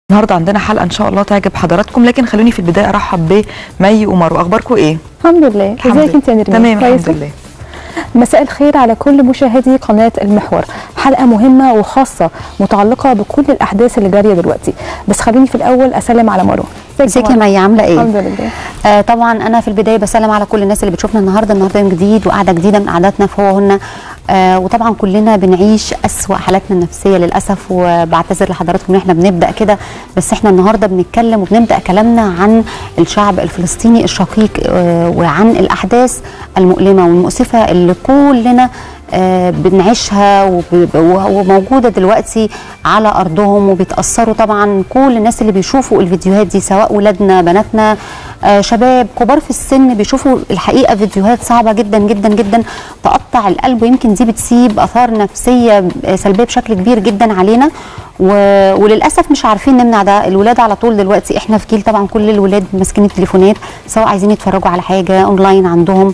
النهارده عندنا حلقه ان شاء الله تعجب حضراتكم لكن خلوني في البدايه ارحب بمي ومروه اخباركم ايه الحمد لله الحمد ازيك لله. انت يا نرمين تمام كويسة؟ الحمد لله مساء الخير على كل مشاهدي قناه المحور حلقه مهمه وخاصه متعلقه بكل الاحداث اللي جاريه دلوقتي بس خليني في الاول اسلم على مروه ازيك يا مي عامله ايه الحمد لله آه طبعا انا في البدايه بسلم على كل الناس اللي بتشوفنا النهارده النهارده يوم جديد وقعده جديده من قعداتنا في هو هنا آه وطبعا كلنا بنعيش اسوا حالاتنا النفسيه للاسف وبعتذر لحضراتكم ان احنا بنبدا كده بس احنا النهارده بنتكلم وبنبدا كلامنا عن الشعب الفلسطيني الشقيق آه وعن الاحداث المؤلمه والمؤسفه اللي كلنا آه، بنعيشها وب- وموجوده دلوقتي على ارضهم وبيتاثروا طبعا كل الناس اللي بيشوفوا الفيديوهات دي سواء ولادنا بناتنا آه، شباب كبار في السن بيشوفوا الحقيقه فيديوهات صعبه جدا جدا جدا تقطع القلب ويمكن دي بتسيب اثار نفسيه آه، سلبيه بشكل كبير جدا علينا و... وللاسف مش عارفين نمنع ده الولاد على طول دلوقتي احنا في جيل طبعا كل الولاد ماسكين التليفونات سواء عايزين يتفرجوا على حاجه اونلاين عندهم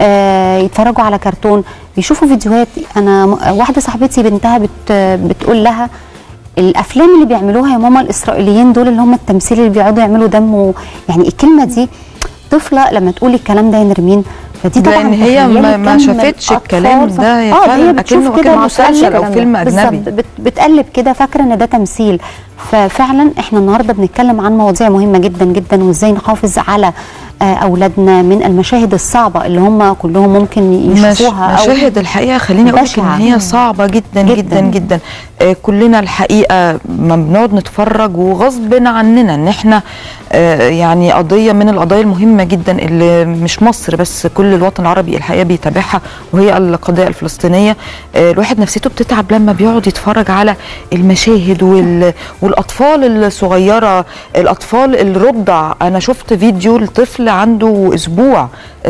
آه يتفرجوا على كرتون بيشوفوا فيديوهات انا م- واحده صاحبتي بنتها بت... بتقول لها الافلام اللي بيعملوها يا ماما الاسرائيليين دول اللي هم التمثيل اللي بيقعدوا يعملوا دم و... يعني الكلمه دي طفله لما تقول الكلام ده يا نرمين فدي طبعا لان هي تخيلي ما, ما كم شافتش الأطفال الكلام صح- ده هي اه فعلا هي بتشوف اكنه كده كان مسلسل او بتقلب- فيلم اجنبي بالظبط بت- بتقلب كده فاكره ان ده تمثيل ففعلا احنا النهارده بنتكلم عن مواضيع مهمه جدا جدا وازاي نحافظ على آه، اولادنا من المشاهد الصعبه اللي هم كلهم ممكن مش يشوفوها او مشاهد الحقيقه خليني اقول لك ان بشعة. هي صعبه جدا جدا جداً. جدا, جدا. آه كلنا الحقيقه ما بنقعد نتفرج وغصب عننا ان احنا آه يعني قضيه من القضايا المهمه جدا اللي مش مصر بس كل الوطن العربي الحقيقه بيتابعها وهي القضيه الفلسطينيه آه الواحد نفسيته بتتعب لما بيقعد يتفرج على المشاهد وال والاطفال الصغيره الاطفال الرضع انا شفت فيديو لطفل عنده اسبوع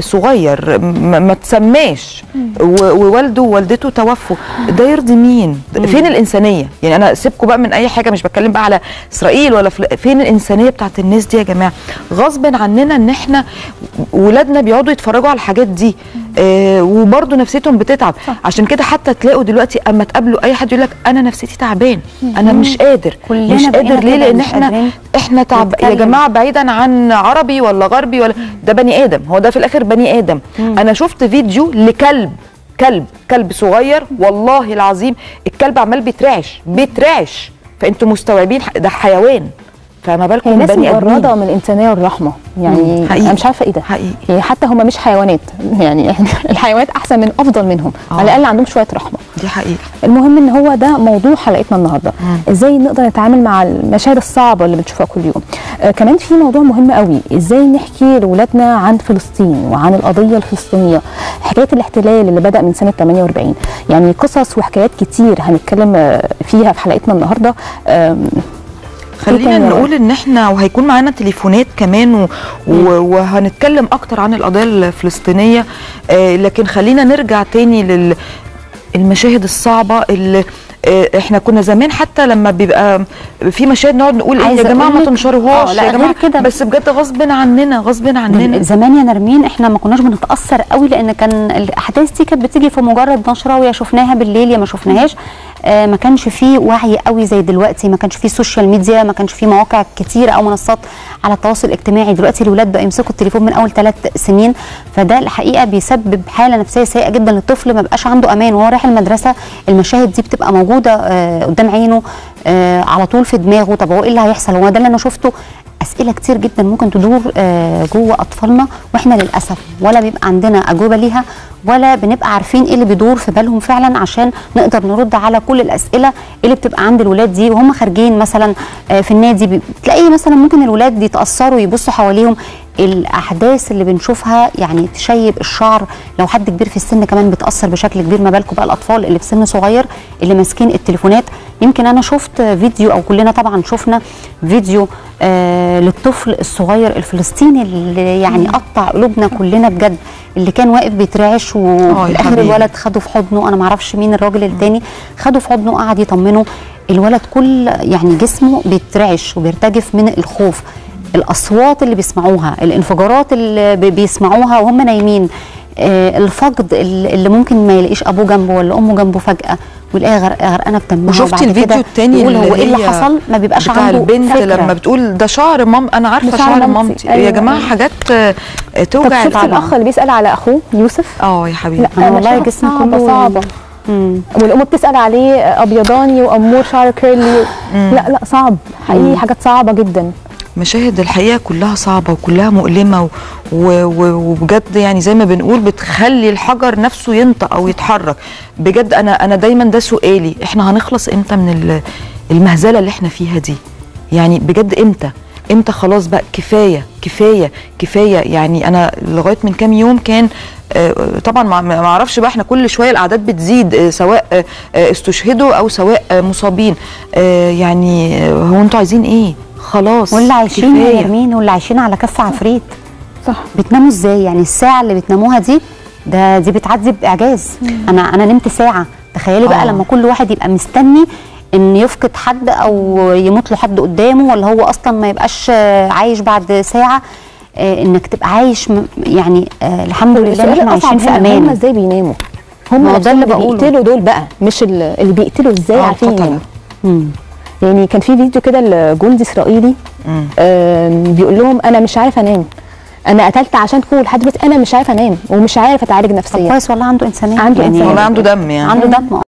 صغير م- ما تسماش و- ووالده ووالدته توفوا ده يرضي مين فين الانسانيه يعني انا سيبكم بقى من اي حاجه مش بتكلم بقى على اسرائيل ولا فل... فين الانسانيه بتاعت الناس دي يا جماعه غصب عننا ان احنا ولادنا بيقعدوا يتفرجوا على الحاجات دي آه وبرضه نفسيتهم بتتعب عشان كده حتى تلاقوا دلوقتي اما تقابلوا اي حد يقول لك انا نفسيتي تعبان انا مش قادر كلنا مش بقينا قادر ليه كده لان مش احنا قادرين احنا تعب يا نتكلم. جماعه بعيدا عن عربي ولا غربي ولا ده بني ادم هو ده في الاخر بني ادم انا شفت فيديو لكلب كلب كلب صغير والله العظيم الكلب عمال بيترعش بيترعش فانتوا مستوعبين ح- ده حيوان فما بالكم هي ناس بني ادمين مجرده من الانسانيه والرحمه يعني مم. حقيقي. انا مش عارفه ايه ده حقيقي. يعني حتى هم مش حيوانات يعني إحنا الحيوانات احسن من افضل منهم آه. على الاقل عندهم شويه رحمه دي حقيقه المهم ان هو ده موضوع حلقتنا النهارده ازاي نقدر نتعامل مع المشاهد الصعبه اللي بنشوفها كل يوم آه كمان في موضوع مهم قوي ازاي نحكي لاولادنا عن فلسطين وعن القضيه الفلسطينيه حكايه الاحتلال اللي بدا من سنه 48 يعني قصص وحكايات كتير هنتكلم آه، فيها في حلقتنا النهارده آم، خلينا تاني يا نقول ان احنا وهيكون معانا تليفونات كمان و... و... وهنتكلم اكتر عن القضيه الفلسطينيه آه لكن خلينا نرجع تاني لل المشاهد الصعبه اللي آه، احنا كنا زمان حتى لما بيبقى في مشاهد نقعد نقول ايه يا عايزة جماعه ما أقولك- تنشروهاش آه، لا، يا غير جماعه كده. بس بجد غصب عننا غصب عننا زمان يا نرمين احنا ما كناش بنتاثر قوي لان كان الاحداث دي كانت بتيجي في مجرد نشره ويا شفناها بالليل يا ما شفناهاش آه ما كانش فيه وعي قوي زي دلوقتي ما كانش فيه سوشيال ميديا ما كانش فيه مواقع كتيره او منصات على التواصل الاجتماعي دلوقتي الولاد بقى يمسكوا التليفون من اول ثلاث سنين فده الحقيقه بيسبب حاله نفسيه سيئه جدا للطفل ما بقاش عنده امان وهو رايح المدرسه المشاهد دي بتبقى موجوده آه قدام عينه آه على طول في دماغه طب هو ايه اللي هيحصل هو ده اللي انا شفته اسئله كتير جدا ممكن تدور آه، جوه اطفالنا واحنا للاسف ولا بيبقى عندنا اجوبه ليها ولا بنبقى عارفين ايه اللي بيدور في بالهم فعلا عشان نقدر نرد على كل الاسئله اللي بتبقى عند الولاد دي وهم خارجين مثلا آه، في النادي بي- بتلاقي مثلا ممكن الولاد يتاثروا يبصوا حواليهم الاحداث اللي بنشوفها يعني تشيب الشعر لو حد كبير في السن كمان بتاثر بشكل كبير ما بالكم بقى الاطفال اللي في سن صغير اللي ماسكين التليفونات يمكن انا شفت فيديو او كلنا طبعا شفنا فيديو آه للطفل الصغير الفلسطيني اللي يعني قطع قلوبنا كلنا بجد اللي كان واقف بيترعش آه وفي يا الاخر حبيبي. الولد خده في حضنه انا معرفش مين الراجل التاني خده في حضنه وقعد يطمنه الولد كل يعني جسمه بيترعش وبيرتجف من الخوف الاصوات اللي بيسمعوها الانفجارات اللي بي- بيسمعوها وهم نايمين آه، الفقد اللي اللي ممكن ما يلاقيش ابوه جنبه ولا امه جنبه فجاه والاقيها غرق- غرقانه في دمها وشفتي وبعد الفيديو كده التاني يقول هو ايه اللي هي حصل ما بيبقاش بتاع عنده البنت فكرة. لما بتقول ده شعر مام انا عارفه ده شعر شعر, مامتي. مامتي أيوة. يا جماعه حاجات آه، طب توجع شفتي القلب. الاخ اللي بيسال على اخوه يوسف اه يا حبيبي أنا والله مشاهد جسمي صعبة كله- صعبة مم. والام بتسال عليه ابيضاني وامور شعر كيرلي لا لا صعب حقيقي حاجات صعبه جدا مشاهد الحقيقه كلها صعبه وكلها مؤلمه و- و- و- وبجد يعني زي ما بنقول بتخلي الحجر نفسه ينطق او يتحرك بجد انا انا دايما ده سؤالي احنا هنخلص امتى من ال- المهزله اللي احنا فيها دي يعني بجد امتى امتى خلاص بقى كفايه كفايه كفايه يعني انا لغايه من كام يوم كان آه، طبعا ما ما اعرفش بقى احنا كل شويه الاعداد بتزيد آه، سواء آه، آه، استشهدوا او سواء آه، مصابين آه، يعني آه، هو انتوا عايزين ايه خلاص واللي عايشين يا كفاية. يرمين واللي عايشين على كف عفريت صح بتناموا ازاي يعني الساعه اللي بتناموها دي ده دي بتعدي باعجاز انا انا نمت ساعه تخيلي بقى آه. لما كل واحد يبقى مستني ان يفقد حد او يموت له حد قدامه ولا هو اصلا ما يبقاش آه، عايش بعد ساعه آه، انك تبقى عايش م- يعني آه الحمد لله ان السؤال احنا عايشين الاصعب في هنا هم امان ازاي بيناموا هم ما هو ده نفسهم اللي اللي بقوله. بيقتلوا دول بقى مش ال- اللي بيقتلوا ازاي آه، عارفين القتلة. يناموا مم. يعني كان في فيديو كده لجندي اسرائيلي مم. آم، بيقول لهم انا مش عارف انام انا قتلت عشانكم لحد دلوقتي انا مش عارف انام ومش عارف اتعالج طب نفسيا كويس والله عنده انسانيه عنده يعني إنسانية. والله عنده دم يعني عنده دم